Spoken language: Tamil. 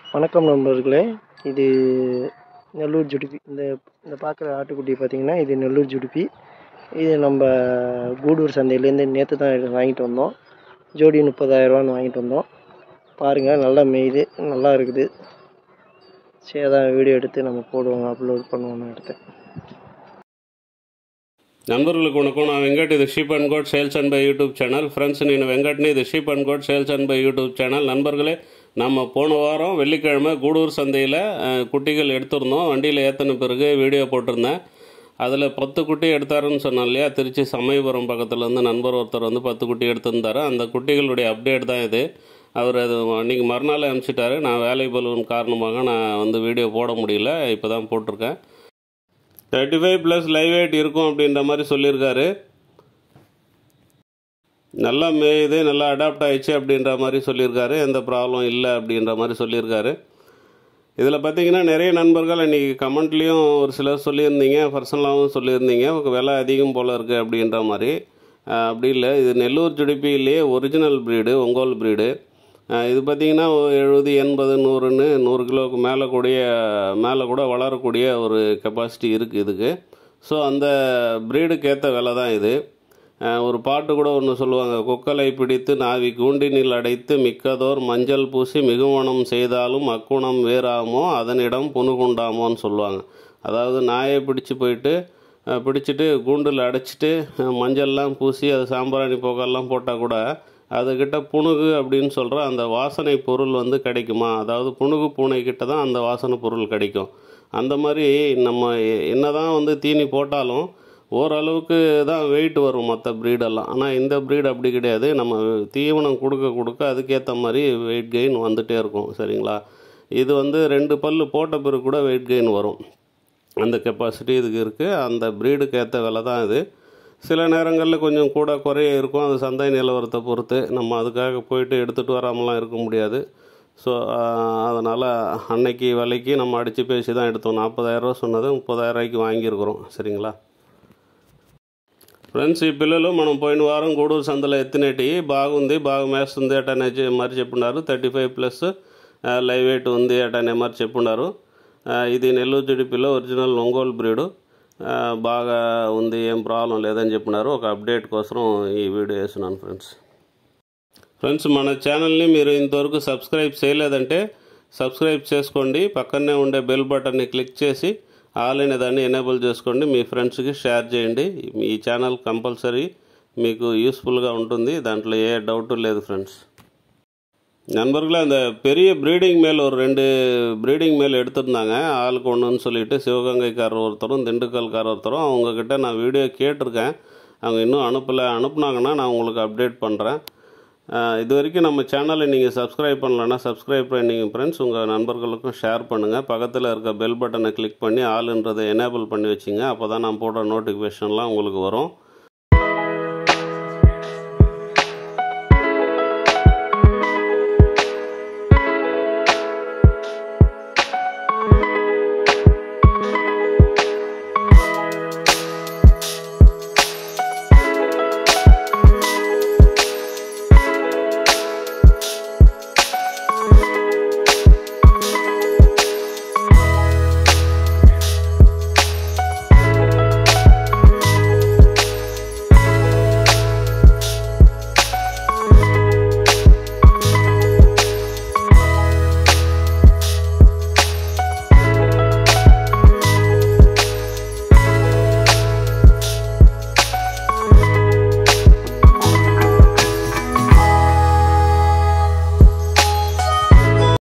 வணக்கம் நண்பர்களே இது நெல்லூர் ஜுடிப்பி இந்த இந்த பார்க்குற ஆட்டுக்குட்டி பார்த்தீங்கன்னா இது நெல்லூர் ஜுடிப்பி இது நம்ம கூடூர் சந்தையிலேருந்து நேற்று தான் இது வாங்கிட்டு வந்தோம் ஜோடி முப்பதாயிரரூவான்னு வாங்கிட்டு வந்தோம் பாருங்கள் நல்லா மேயுது நல்லா இருக்குது சரி அதான் வீடியோ எடுத்து நம்ம போடுவோம் அப்லோட் பண்ணுவோம்னு எடுத்தேன் నలుగురులకు వణకం నా వెంకట్ ఇది sheep and goat sales and buy YouTube channel friends நீನು வெங்கட்னு இது sheep and goat sales and buy YouTube channel நண்பர்களே நம்ம போன வாரம் வெள்ளிக்கிழமை கூடூர் சந்தையில் அஹ், குட்டிகள் எடுத்திருந்தோம் வண்டியில் ஏற்றின பிறகு வீடியோ போட்டிருந்தேன் அதில் பத்து குட்டி எடுத்தாருன்னு சொன்னேன் இல்லையா திருச்சி சமயபுரம் பக்கத்தில் இருந்து நண்பர் ஒருத்தர் வந்து பத்து குட்டி எடுத்திருந்தாரு அந்த குட்டிகளுடைய அப்டேட் தான் இது அவர் அது அன்றைக்கி மறுநாள் அனுப்பிச்சிட்டாரு நான் வேலை பலூன் காரணமாக நான் வந்து வீடியோ போட முடியல இப்போ தான் போட்டிருக்கேன் thirty five plus live weight இருக்கும் அப்படின்ற மாதிரி சொல்லியிருக்காரு நல்லா மேயுது நல்லா அடாப்ட் ஆயிடுச்சு அப்படின்ற மாதிரி சொல்லியிருக்காரு எந்த ப்ராப்ளம் இல்லை அப்படின்ற மாதிரி சொல்லியிருக்காரு இதில் பார்த்தீங்கன்னா நிறைய நண்பர்கள் இன்றைக்கி கமெண்ட்லேயும் ஒரு சிலர் சொல்லியிருந்தீங்க பர்சனலாகவும் சொல்லியிருந்தீங்க உங்க விலை அதிகம் போல் இருக்குது அப்படின்ற மாதிரி அஹ், அப்படி இல்லை இது நெல்லூர் ஜுடிப்பிலேயே ஒரிஜினல் ப்ரீடு ஒங்கோல் ப்ரீடு இது பார்த்தீங்கன்னா எழுபது எண்பது நூறுன்னு நூறு கிலோவுக்கு மேலே கூடிய மேலே கூட வளரக்கூடிய ஒரு கெப்பாசிட்டி இருக்குது இதுக்கு ஸோ அந்த ப்ரீடுக்கு ஏற்ற விலை தான் இது அஹ், ஒரு பாட்டு கூட ஒன்று சொல்லுவாங்க கொக்கலை பிடித்து நாவி கூண்டினில் அடைத்து மிக்கதோர் மஞ்சள் பூசி மிகுவனம் செய்தாலும் அக்குணம் வேறாமோ அதனிடம் புணுகுண்டாமோன்னு சொல்லுவாங்க அதாவது நாயை பிடிச்சு போயிட்டு அஹ், பிடிச்சிட்டு கூண்டில் அடைச்சிட்டு அஹ், மஞ்சள்லாம் பூசி அது சாம்பிராணி புகையெல்லாம் போட்டால் கூட அதுக்கிட்ட புணுகு அப்படின்னு சொல்கிற அந்த வாசனை பொருள் வந்து கிடைக்குமா அதாவது புணுகு பூனை கிட்ட தான் அந்த வாசனை பொருள் கிடைக்கும் அந்த மாதிரி நம்ம என்ன தான் வந்து தீனி போட்டாலும் ஓரளவுக்கு தான் வெயிட் வரும் மற்ற ப்ரீடெல்லாம் ஆனால் இந்த ப்ரீட் அப்படி கிடையாது நம்ம தீவனம் கொடுக்க கொடுக்க அதுக்கேற்ற மாதிரி வெயிட் கெயின் வந்துகிட்டே இருக்கும் சரிங்களா இது வந்து ரெண்டு பல்லு போட்ட பிறகு கூட வெயிட் கெயின் வரும் அந்த கெப்பாசிட்டி இதுக்கு இருக்குது அந்த ப்ரீடுக்கு ஏற்ற விலை தான் இது சில நேரங்களில் கொஞ்சம் கூட குறைய இருக்கும் அது சந்தை நிலவரத்தை பொறுத்து நம்ம அதுக்காக போயிட்டு எடுத்துகிட்டு வராமலாம் இருக்க முடியாது ஸோ அதனால் அன்னைக்கு விலைக்கு நம்ம அடித்து பேசி தான் எடுத்தோம் நாற்பதாயிரரூவா சொன்னது முப்பதாயிரரூவாய்க்கு వాంగిరుకురం சரிங்களா ఫ్రెండ్స్ ఈ పిల్లలు మనం పోయిన వారం గూడూరు సంతలో ఎత్తినటి బాగుంది బాగా మేస్తుంది అట అనే చె- మరి చెప్పున్నారు thirty five plus live weight ఉంది అట అనే మరి చెప్పున్నారు ఆ, ఇది నెల్లూరు జుడిపిలో ఒరిజినల్ ఒంగోలు బ్రీడు ఆ, బాగా ఉంది ఏం ప్రాబ్లం లేదని చెప్పినారు ఒక అప్డేట్ కోసం ఈ వీడియో వేస్తున్నాను ఫ్రెండ్స్ ఫ్రెండ్స్ మన ఛానల్ని మీరు ఇంతవరకు సబ్స్క్రైబ్ చేయలేదంటే సబ్స్క్రైబ్ చేసుకోండి పక్కనే ఉండే బెల్ బటన్ని క్లిక్ చేసి ఆల్ అనే దాన్ని ఎనేబుల్ చేసుకోండి మీ ఫ్రెండ్స్కి షేర్ చేయండి ఈ ఛానల్ కంపల్సరీ మీకు యూస్ఫుల్గా ఉంటుంది దాంట్లో ఏ డౌట్ లేదు ఫ్రెండ్స్ நண்பர்களே அந்த பெரிய ப்ரீடிங் மேல் ஒரு ரெண்டு ப்ரீடிங் மேல் எடுத்திருந்தாங்க ஆளுக்கு ஒன்றுன்னு சொல்லிட்டு சிவகங்கைக்காரர் ஒருத்தரும் திண்டுக்கல்காரர் ஒருத்தரும் அவங்கக்கிட்ட நான் வீடியோ கேட்டிருக்கேன் அவங்க இன்னும் அனுப்பலை அனுப்புனாங்கன்னா நான் உங்களுக்கு அப்டேட் பண்ணுறேன் இது வரைக்கும் நம்ம சேனலை நீங்கள் சப்ஸ்கிரைப் பண்ணலன்னா சப்ஸ்கிரைப் பண்ணிங்க ஃப்ரெண்ட்ஸ் உங்கள் நண்பர்களுக்கும் ஷேர் பண்ணுங்கள் பக்கத்தில் இருக்க பெல் பட்டனை கிளிக் பண்ணி ஆளுன்றதை எனேபிள் பண்ணி வச்சுங்க அப்போ தான் நான் போடுற நோட்டிஃபிகேஷன்லாம் உங்களுக்கு வரும்